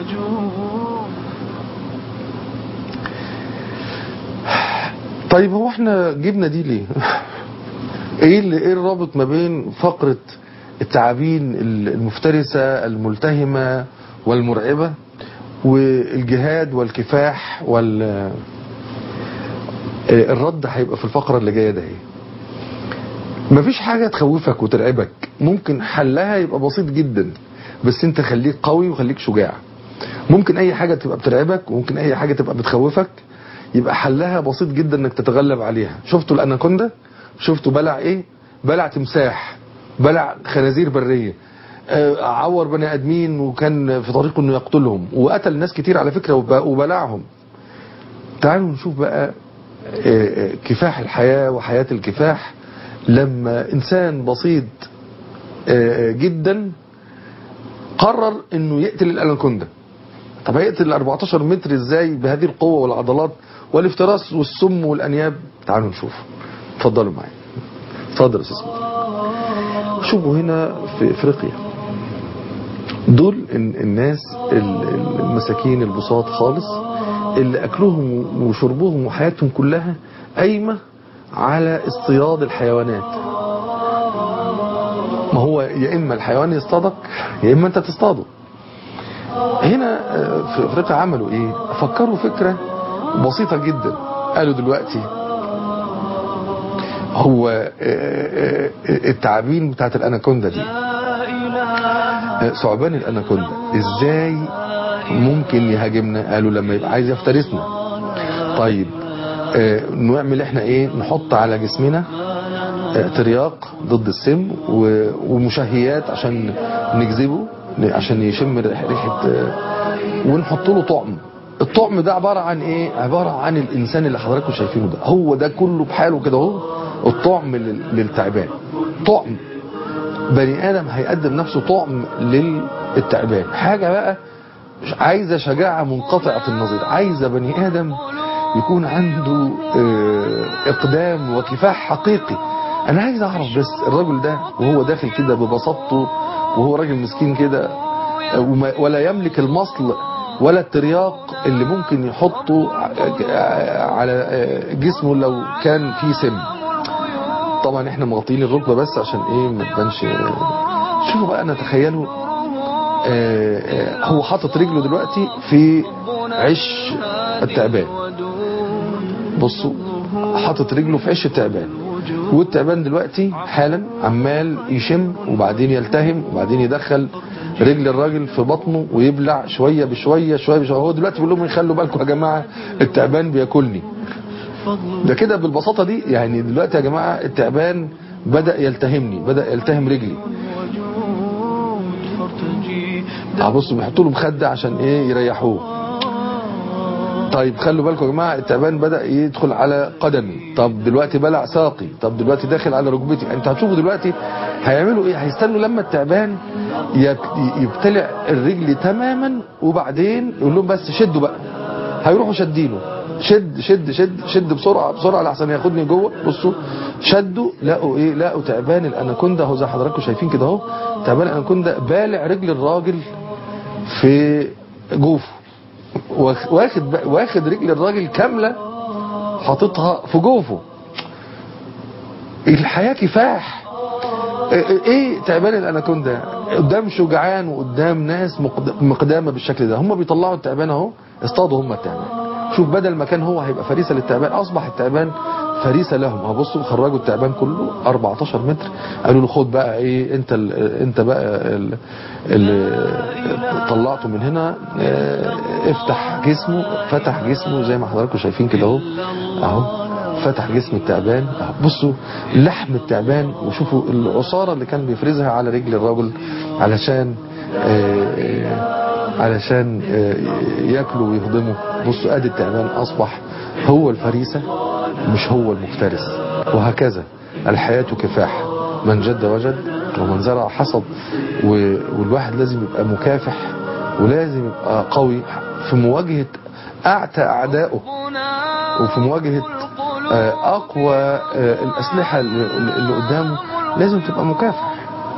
طيب هو احنا جبنا دي ليه ايه اللي ايه الرابط ما بين فقرة التعابين المفترسة الملتهمة والمرعبة والجهاد والكفاح وال آه، الرد هيبقى في الفقرة اللي جاية ده ايه مفيش حاجة تخوفك وترعبك ممكن حلها يبقى بسيط جدا بس انت خليك قوي وخليك شجاع ممكن اي حاجة تبقى بترعبك وممكن اي حاجة تبقى بتخوفك يبقى حلها بسيط جدا انك تتغلب عليها شفتوا الاناكوندا شفتوا بلع ايه بلع تمساح بلع خنازير برية آه، عور بني ادمين وكان في طريقه انه يقتلهم وقتل ناس كتير على فكرة وب- وبلعهم تعالوا نشوف بقى آه، آه، كفاح الحياة وحياة الكفاح لما انسان بسيط آه، جدا قرر انه يقتل الاناكوندا طب هيقتل ال 14 متر ازاي بهذه القوة والعضلات والافتراس والسم والانياب تعالوا نشوف اتفضلوا معايا اتفضل يا استاذ مدحت. شوفوا هنا في افريقيا دول ال- الناس ال- ال- المساكين البساط خالص اللي اكلهم وشربهم وحياتهم كلها قايمه على اصطياد الحيوانات ما هو يا اما الحيوان يصطادك يا اما انت تصطاده هنا آه، في افريقيا عملوا ايه فكروا فكرة بسيطة جدا قالوا دلوقتي هو آه، آه، آه، التعابين بتاعت الاناكوندا دي آه، ثعبان الاناكوندا ازاي ممكن يهاجمنا قالوا لما يبقى عايز يفترسنا طيب آه، نعمل احنا ايه نحط على جسمنا آه، ترياق ضد السم و- ومشهيات عشان نجذبه ن- عشان يشم ريح- ريحة آه، ونحط له طعم الطعم ده عبارة عن ايه عبارة عن الانسان اللي حضراتكم شايفينه ده هو ده كله بحاله كده اهو الطعم لل- للتعبان طعم بني ادم هيقدم نفسه طعم للتعبان حاجة بقى مش عايزة شجاعة منقطعة النظير عايزة بني ادم يكون عنده آه، اقدام وكفاح حقيقي انا عايز اعرف بس الرجل ده وهو داخل كده ببساطته وهو راجل مسكين كده آه، وما- ولا يملك المصل ولا الترياق اللي ممكن يحطه ع- آه، على آه، جسمه لو كان فيه سم طبعا احنا مغطيين الركبه بس عشان ايه ما تبانش آه، شوفوا بقى نتخيلوا آه، آه، هو حاطط رجله دلوقتي في عش التعبان بصوا حاطط رجله في عش التعبان والتعبان دلوقتي حالا عمال يشم وبعدين يلتهم وبعدين يدخل رجل الراجل في بطنه ويبلع شوية بشوية شوية بشوية هو دلوقتي بيقول لهم يخلوا بالكم يا جماعة التعبان بياكلني ده كده بالبساطة دي يعني دلوقتي يا جماعة التعبان بدأ يلتهمني بدأ يلتهم رجلي اه بصوا بيحطوا له مخدة عشان ايه يريحوه طيب خلوا بالكم يا جماعه التعبان بدا يدخل على قدمي طب دلوقتي بلع ساقي طب دلوقتي داخل على ركبتي انت هتشوفوا دلوقتي هيعملوا ايه هيستنوا لما التعبان يب- يبتلع الرجل تماما وبعدين يقول لهم بس شدوا بقى هيروحوا شدينه شد شد شد شد بسرعه بسرعه لحسن ياخدني جوه بصوا شدوا لقوا ايه لقوا تعبان الاناكوندا اهو زي حضراتكم شايفين كده اهو تعبان الاناكوندا بالع رجل الراجل في جوفه واخ- واخد بقى- واخد رجل الراجل كاملة حاططها في جوفه الحياة كفاح ايه إيه تعبان الاناكوندا قدام شجعان وقدام ناس مقد- مقدامة بالشكل ده هم بيطلعوا التعبان اهو اصطادوا هم التعبان شوف بدل ما كان هو هيبقى فريسة للتعبان اصبح التعبان فريسة لهم هبصوا خرجوا التعبان كله 14 متر قالوا له خد بقى ايه انت ال انت بقى ال- اللي طلعته من هنا اه، افتح جسمه فتح جسمه زي ما حضراتكم شايفين كده اهو اهو فتح جسم التعبان أهو. بصوا لحم التعبان وشوفوا العصارة اللي كان بيفرزها على رجل الرجل علشان اه، علشان اه، ياكلوا ويهضموا بصوا ادي التعبان اصبح هو الفريسة مش هو المفترس وهكذا الحياة كفاح من جد وجد ومن زرع حصد و- والواحد لازم يبقى مكافح ولازم يبقى قوي في مواجهة أعتى أعدائه وفي مواجهة آه، أقوى آه، الأسلحة اللي اللي قدامه لازم تبقى مكافح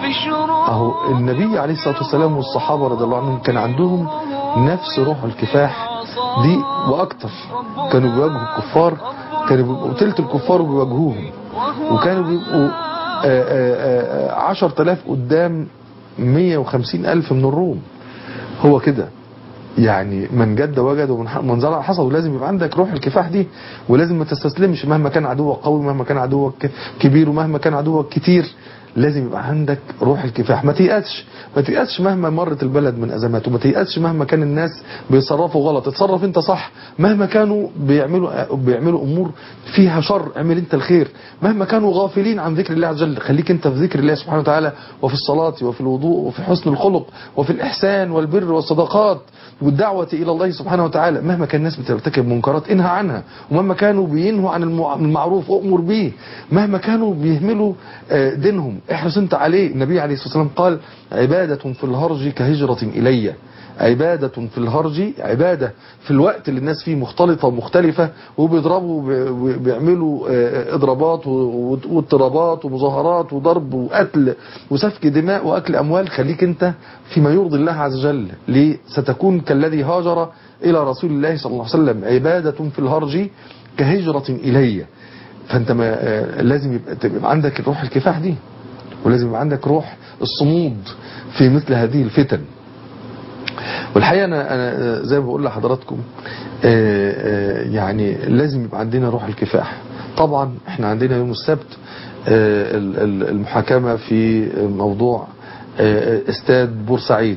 أهو النبي عليه الصلاة والسلام والصحابة رضي الله عنهم كان عندهم نفس روح الكفاح دي وأكتر كانوا بيواجهوا الكفار كانوا بيبقوا تلت الكفار وبيواجهوهم وكانوا بيبقوا آه، آه، آه، عشر تلاف قدام مية وخمسين ألف من الروم هو كده يعني من جد وجد ومن ح- من زرع حصد ولازم يبقى عندك روح الكفاح دي ولازم ما تستسلمش مهما كان عدوك قوي مهما كان عدوك ك- كبير ومهما كان عدوك كتير لازم يبقى عندك روح الكفاح ما تيأسش ما تيأسش مهما مرت البلد من أزمات وما تيأسش مهما كان الناس بيتصرفوا غلط اتصرف انت صح مهما كانوا بيعملوا بيعملوا أمور فيها شر اعمل انت الخير مهما كانوا غافلين عن ذكر الله عز وجل خليك انت في ذكر الله سبحانه وتعالى وفي الصلاة وفي الوضوء وفي حسن الخلق وفي الإحسان والبر والصدقات والدعوة إلى الله سبحانه وتعالى مهما كان الناس بترتكب منكرات انهى عنها ومهما كانوا بينهوا عن المع- المعروف أؤمر به مهما كانوا بيهملوا آه، دينهم احرص انت عليه النبي عليه الصلاة والسلام قال عبادة في الهرج كهجرة إلي عبادة في الهرج عبادة في الوقت اللي الناس فيه مختلطة ومختلفة وبيضربوا وبي- بيعملوا آه، اضرابات و- واضطرابات ومظاهرات وضرب وقتل وسفك دماء واكل اموال خليك انت فيما يرضي الله عز وجل ليه ستكون كالذي هاجر الى رسول الله صلى الله عليه وسلم عبادة في الهرج كهجرة الي فانت ما آه، لازم يبقى تبقى عندك روح الكفاح دي ولازم يبقى عندك روح الصمود في مثل هذه الفتن والحقيقة أنا, أنا زي ما بقول لحضراتكم آه، آه، يعني لازم يبقى عندنا روح الكفاح طبعا احنا عندنا يوم السبت آه، ال- ال- المحاكمة في موضوع آه، استاد بورسعيد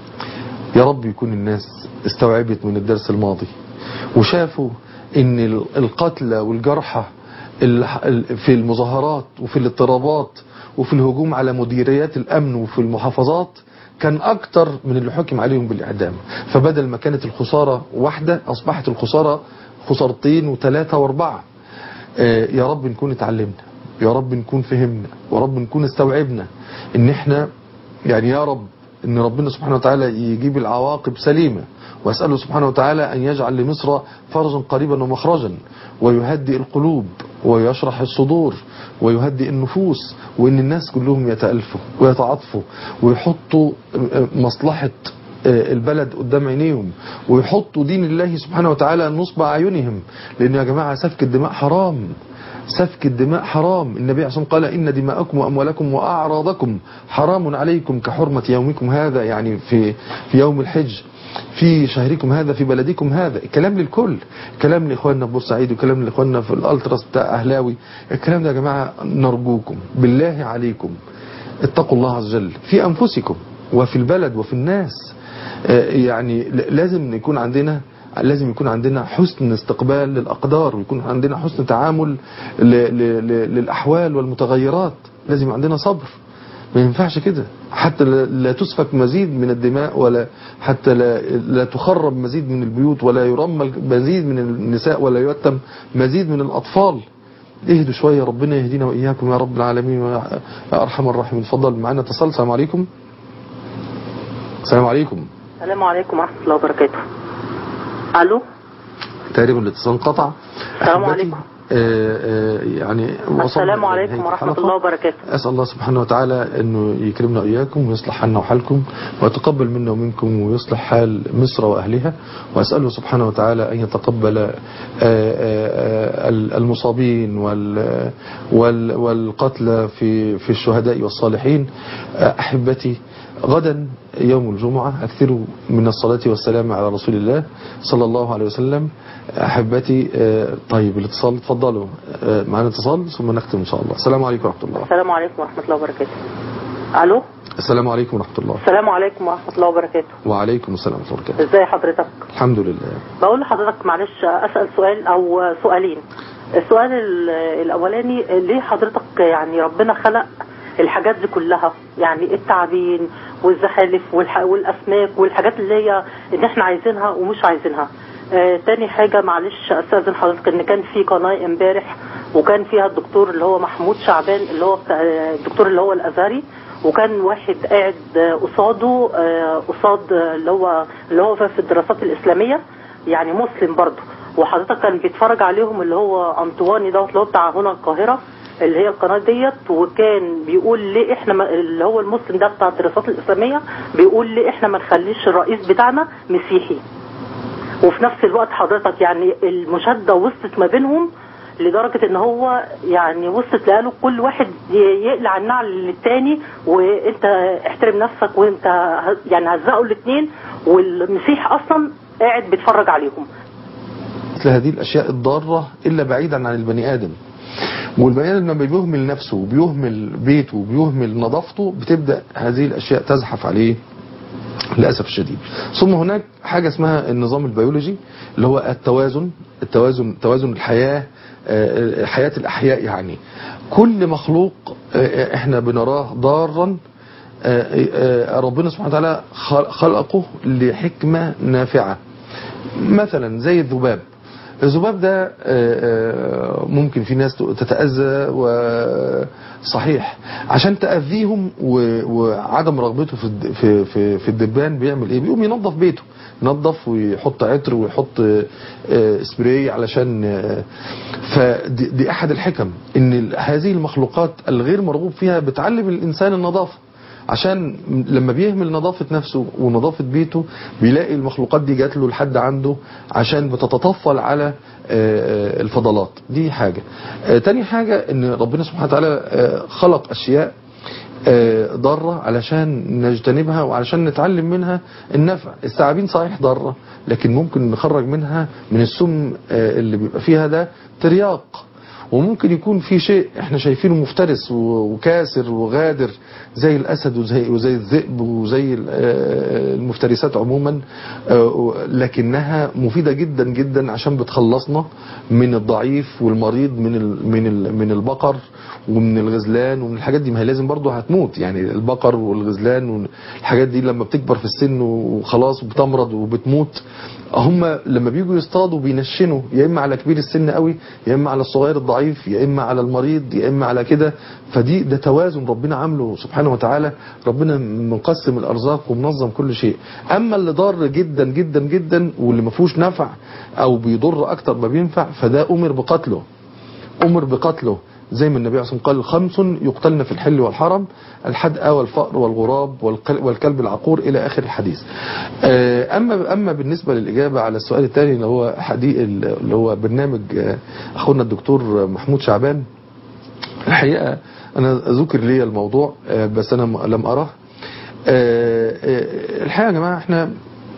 يا رب يكون الناس استوعبت من الدرس الماضي وشافوا ان ال- القتلى والجرحى ال- ال- في المظاهرات وفي الاضطرابات وفي الهجوم على مديريات الامن وفي المحافظات كان اكتر من اللي حكم عليهم بالاعدام فبدل ما كانت الخسارة واحدة اصبحت الخسارة خسارتين وثلاثة واربعة آه، يا رب نكون اتعلمنا يا رب نكون فهمنا ورب نكون استوعبنا ان احنا يعني يا رب ان ربنا سبحانه وتعالى يجيب العواقب سليمة واسأله سبحانه وتعالى ان يجعل لمصر فرجا قريبا ومخرجا ويهدئ القلوب ويشرح الصدور ويهدئ النفوس وان الناس كلهم يتألفوا ويتعاطفوا ويحطوا مصلحة البلد قدام عينيهم ويحطوا دين الله سبحانه وتعالى نصب أعينهم لأن يا جماعة سفك الدماء حرام سفك الدماء حرام النبي عليه الصلاة والسلام قال إن دماءكم وأموالكم وأعراضكم حرام عليكم كحرمة يومكم هذا يعني في في يوم الحج في شهركم هذا في بلدكم هذا الكلام للكل كلام لإخواننا في بورسعيد وكلام لإخواننا في الألتراس بتاع أهلاوي الكلام ده يا جماعة نرجوكم بالله عليكم اتقوا الله عز وجل في أنفسكم وفي البلد وفي الناس آه، يعني ل- لازم يكون عندنا لازم يكون عندنا حسن استقبال للأقدار ويكون عندنا حسن تعامل ل- ل- ل- للأحوال والمتغيرات لازم عندنا صبر ما ينفعش كده حتى لا لا تسفك مزيد من الدماء ولا حتى لا, لا تخرب مزيد من البيوت ولا يرمل مزيد من النساء ولا يتم مزيد من الأطفال اهدوا شوية ربنا يهدينا وإياكم يا رب العالمين ويا أرحم الراحمين اتفضل معنا اتصال السلام عليكم السلام عليكم السلام عليكم ورحمة الله وبركاته ألو تقريبا الاتصال انقطع السلام أحبتي، عليكم. آه، آه، يعني وصلنا السلام إلى عليكم نهاية ورحمة الحلقة. الله وبركاته أسأل الله سبحانه وتعالى أنه يكرمنا وإياكم ويصلح حالنا وحالكم ويتقبل منا ومنكم ويصلح حال مصر وأهلها وأسأله سبحانه وتعالى أن يتقبل آه، آه، آه، المصابين وال- وال- والقتلى في في الشهداء والصالحين آه، أحبتي غدا يوم الجمعة أكثروا من الصلاة والسلام على رسول الله صلى الله عليه وسلم أحبتي آه، طيب الاتصال اتفضلوا آه، معنا اتصال ثم نختم إن شاء الله السلام عليكم ورحمة الله السلام عليكم ورحمة الله وبركاته الو السلام عليكم ورحمة الله السلام عليكم ورحمة الله وبركاته وعليكم السلام ورحمة الله وبركاته ازاي حضرتك الحمد لله بقول لحضرتك معلش اسال سؤال او سؤالين السؤال ال- الاولاني ليه حضرتك يعني ربنا خلق الحاجات دي كلها يعني التعابين والزحالف والح... والاسماك والحاجات اللي هي ان احنا عايزينها ومش عايزينها آه تاني حاجة معلش استاذن حضرتك ان كان في قناة امبارح وكان فيها الدكتور اللي هو محمود شعبان اللي هو بتاع الدكتور اللي هو الازهري وكان واحد قاعد آه، قصاده آه، قصاد آه، اللي هو اللي هو في الدراسات الاسلاميه يعني مسلم برضه وحضرتك كان بيتفرج عليهم اللي هو انطواني دوت اللي هو بتاع هنا القاهره اللي هي القناه ديت وكان بيقول ليه احنا ما اللي هو المسلم ده بتاع الدراسات الاسلاميه بيقول ليه احنا ما نخليش الرئيس بتاعنا مسيحي وفي نفس الوقت حضرتك يعني المشاده وصلت ما بينهم لدرجة ان هو يعني وصلت لقاله كل واحد ي- يقلع النعل للتاني وانت احترم نفسك وانت ه- يعني هزقوا الاتنين والمسيح اصلا قاعد بيتفرج عليهم مثل هذه الأشياء الضارة إلا بعيدا عن البني آدم والبني آدم لما بيهمل نفسه وبيهمل بيته وبيهمل نظافته بتبدأ هذه الأشياء تزحف عليه للأسف الشديد ثم هناك حاجة اسمها النظام البيولوجي اللي هو التوازن التوازن توازن الحياة آه، حياة الأحياء يعني كل مخلوق آه، احنا بنراه ضارا آه، آه، ربنا سبحانه وتعالى خل- خلقه لحكمة نافعة مثلا زي الذباب الذباب ده آه، آه، ممكن في ناس تتأذى وصحيح عشان تأذيهم و- وعدم رغبته في الد- في في في الدبان بيعمل ايه بيقوم ينظف بيته ينظف ويحط عطر ويحط آه، آه، سبراي علشان آه، فدي دي احد الحكم ان ال- هذه المخلوقات الغير مرغوب فيها بتعلم الانسان النظافه عشان لما بيهمل نظافة نفسه ونظافة بيته بيلاقي المخلوقات دي جات له لحد عنده عشان بتتطفل على آه، آه، الفضلات دي حاجة آه، تاني حاجة ان ربنا سبحانه وتعالى آه، خلق اشياء آه، ضارة علشان نجتنبها وعلشان نتعلم منها النفع الثعابين صحيح ضارة لكن ممكن نخرج منها من السم آه، اللي بيبقى فيها ده ترياق وممكن يكون في شيء احنا شايفينه مفترس و- وكاسر وغادر زي الاسد وزي وزي الذئب وزي ال- آه، المفترسات عموما آه، لكنها مفيده جدا جدا عشان بتخلصنا من الضعيف والمريض من ال من ال من البقر ومن الغزلان ومن الحاجات دي ما هي لازم برضه هتموت يعني البقر والغزلان والحاجات دي لما بتكبر في السن وخلاص بتمرض وبتموت هم لما بيجوا يصطادوا بينشنوا يا اما على كبير السن قوي يا اما على الصغير الضعيف يا اما على المريض يا اما على كده فدي ده توازن ربنا عامله سبحانه وتعالى ربنا مقسم الارزاق ومنظم كل شيء اما اللي ضار جدا جدا جدا واللي ما فيهوش نفع او بيضر اكتر ما بينفع فده امر بقتله امر بقتله زي ما النبي عليه الصلاه والسلام قال خمس يقتلن في الحل والحرم الحدأ والفأر والغراب والقل- والكلب العقور إلى آخر الحديث آه، أما أما بالنسبة للإجابة على السؤال الثاني اللي هو حديث اللي هو برنامج آه، أخونا الدكتور محمود شعبان الحقيقة أنا ذكر لي الموضوع آه، بس أنا م- لم أراه آه، آه، الحقيقة يا جماعة احنا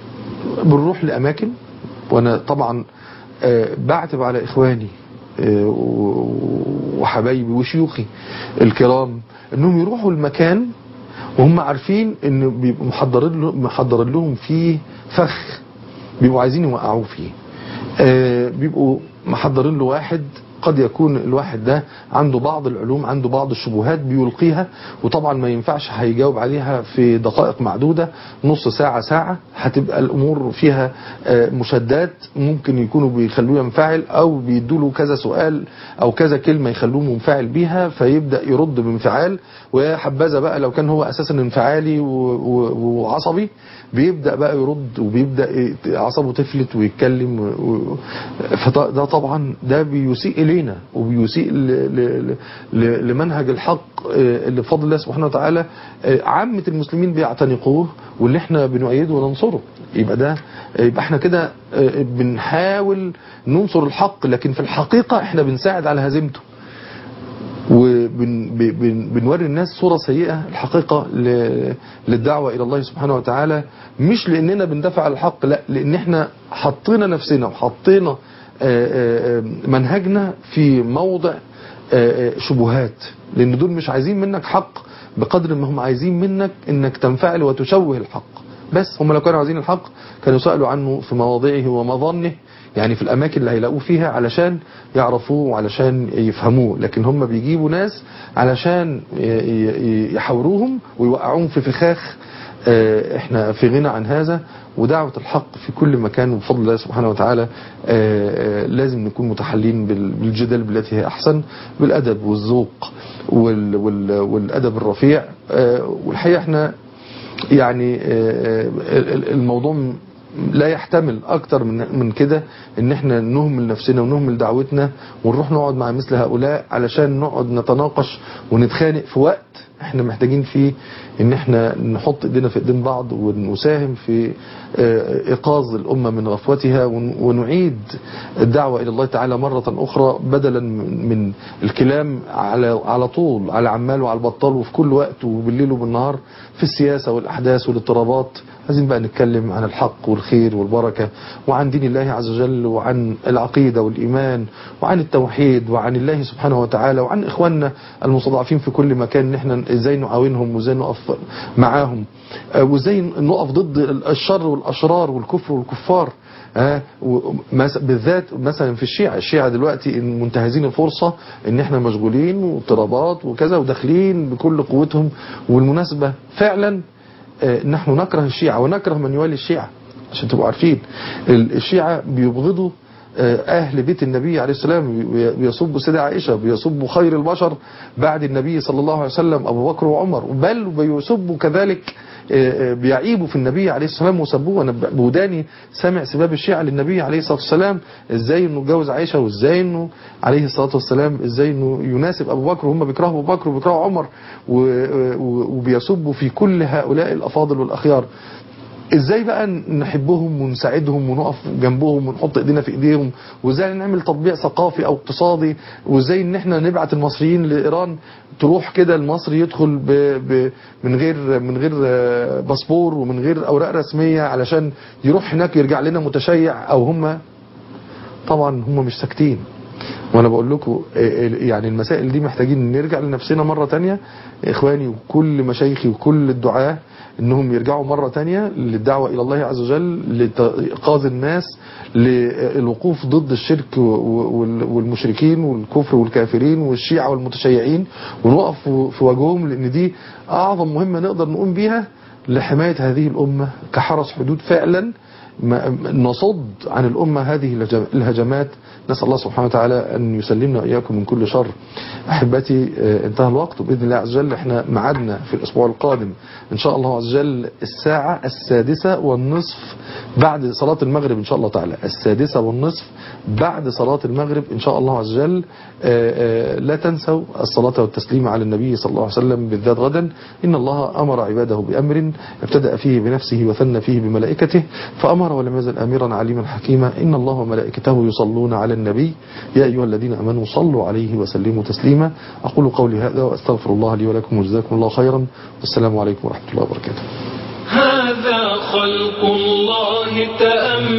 بنروح لأماكن وأنا طبعا آه، بعتب على إخواني آه، و- وحبايبي وشيوخي الكرام انهم يروحوا المكان وهم عارفين ان بيبقوا محضرين له محضرين لهم فيه فخ بيبقوا عايزين يوقعوه فيه آه، بيبقوا محضرين له واحد قد يكون الواحد ده عنده بعض العلوم عنده بعض الشبهات بيلقيها وطبعا ما ينفعش هيجاوب عليها في دقائق معدودة نص ساعة ساعة هتبقى الأمور فيها آه، مشادات ممكن يكونوا بيخلوه ينفعل أو بيدوا له كذا سؤال أو كذا كلمة يخلوه منفعل بيها فيبدأ يرد بانفعال ويا حبذا بقى لو كان هو أساسا انفعالي و- و- وعصبي بيبدأ بقى يرد وبيبدأ ي- أعصابه تفلت ويتكلم و- و- فده طبعا ده بيسيء إلينا وبيسيء ل- ل- ل- لمنهج الحق آه، اللي بفضل الله سبحانه وتعالى آه، عامة المسلمين بيعتنقوه واللي احنا بنؤيده وننصره يبقى ده يبقى احنا كده آه، بنحاول ننصر الحق لكن في الحقيقة احنا بنساعد على هزيمته بن بن بنوري الناس صورة سيئة الحقيقة ل- للدعوة إلى الله سبحانه وتعالى مش لأننا بندافع عن الحق لا لأن احنا حطينا نفسنا وحطينا آه، آه، آه، منهجنا في موضع آه، آه، شبهات لأن دول مش عايزين منك حق بقدر ما هم عايزين منك انك تنفعل وتشوه الحق بس هم لو كانوا عايزين الحق كانوا سألوا عنه في مواضعه ومظنه يعني في الأماكن اللي هيلاقوه فيها علشان يعرفوه وعلشان يفهموه لكن هم بيجيبوا ناس علشان ي- ي- يحاوروهم ويوقعوهم في فخاخ آه، احنا في غنى عن هذا ودعوة الحق في كل مكان وبفضل الله سبحانه وتعالى آه، آه، لازم نكون متحلين بال- بالجدال بالتي هي أحسن بالأدب والذوق وال- وال- والأدب الرفيع آه، والحقيقة احنا يعني آه، آه، الموضوع م- لا يحتمل اكتر من من كده ان احنا نهمل نفسنا ونهمل دعوتنا ونروح نقعد مع مثل هؤلاء علشان نقعد نتناقش ونتخانق في وقت احنا محتاجين فيه ان احنا نحط ايدينا في ايدين بعض ونساهم في آه، ايقاظ الامه من غفوتها ون- ونعيد الدعوه الى الله تعالى مره اخرى بدلا من من الكلام على على طول على عمال وعلى البطال وفي كل وقت وبالليل وبالنهار في السياسه والاحداث والاضطرابات عايزين بقى نتكلم عن الحق والخير والبركة وعن دين الله عز وجل وعن العقيدة والإيمان وعن التوحيد وعن الله سبحانه وتعالى وعن إخواننا المستضعفين في كل مكان ان احنا ازاي نعاونهم وازاي نقف معاهم آه، وازاي نقف ضد الشر والأشرار والكفر والكفار آه، ومس- بالذات مثلا في الشيعة الشيعة دلوقتي منتهزين الفرصة ان احنا مشغولين واضطرابات وكذا وداخلين بكل قوتهم والمناسبة فعلا آه، نحن نكره الشيعة ونكره من يوالي الشيعة عشان تبقوا عارفين ال- الشيعة بيبغضوا آه، أهل بيت النبي عليه السلام بي- بيصبوا سيدة عائشة بيصبوا خير البشر بعد النبي صلى الله عليه وسلم أبو بكر وعمر بل بيصبوا كذلك آه، آه، بيعيبوا في النبي عليه السلام وسبوه أنا ب- بوداني سامع سباب الشيعة للنبي عليه الصلاة والسلام إزاي إنه اتجوز عائشة وإزاي إنه عليه الصلاة والسلام إزاي إنه يناسب أبو بكر وهم بيكرهوا أبو بكر وبيكرهوا عمر و- و- وبيسبوا في كل هؤلاء الأفاضل والأخيار ازاي بقى نحبهم ونساعدهم ونقف جنبهم ونحط ايدينا في ايديهم وازاي نعمل تطبيع ثقافي او اقتصادي وازاي ان احنا نبعت المصريين لايران تروح كده المصري يدخل ب ب من غير من غير آه، باسبور ومن غير اوراق رسميه علشان يروح هناك يرجع لنا متشيع او هم طبعا هم مش ساكتين وانا بقول لكم يعني المسائل دي محتاجين نرجع لنفسنا مرة تانية اخواني وكل مشايخي وكل الدعاة انهم يرجعوا مرة تانية للدعوة الى الله عز وجل لإيقاظ الناس للوقوف ضد الشرك وال- والمشركين والكفر والكافرين والشيعة والمتشيعين ونقف في وجههم لان دي اعظم مهمة نقدر نقوم بيها لحماية هذه الامة كحرس حدود فعلا ما- نصد عن الأمة هذه الهجم- الهجمات نسأل الله سبحانه وتعالى أن يسلمنا وإياكم من كل شر أحبتي آه، انتهى الوقت وبإذن الله عز وجل احنا معدنا في الأسبوع القادم إن شاء الله عز وجل الساعة السادسة والنصف بعد صلاة المغرب إن شاء الله تعالى السادسة والنصف بعد صلاة المغرب إن شاء الله عز وجل آه، آه، لا تنسوا الصلاة والتسليم على النبي صلى الله عليه وسلم بالذات غدا إن الله أمر عباده بأمر ابتدأ فيه بنفسه وثنى فيه بملائكته فأمر ولم يزل أميرا عليما حكيما إن الله وملائكته يصلون على النبي يا أيها الذين أمنوا صلوا عليه وسلموا تسليما أقول قولي هذا وأستغفر الله لي ولكم وجزاكم الله خيرا والسلام عليكم ورحمة الله وبركاته هذا خلق الله تأمل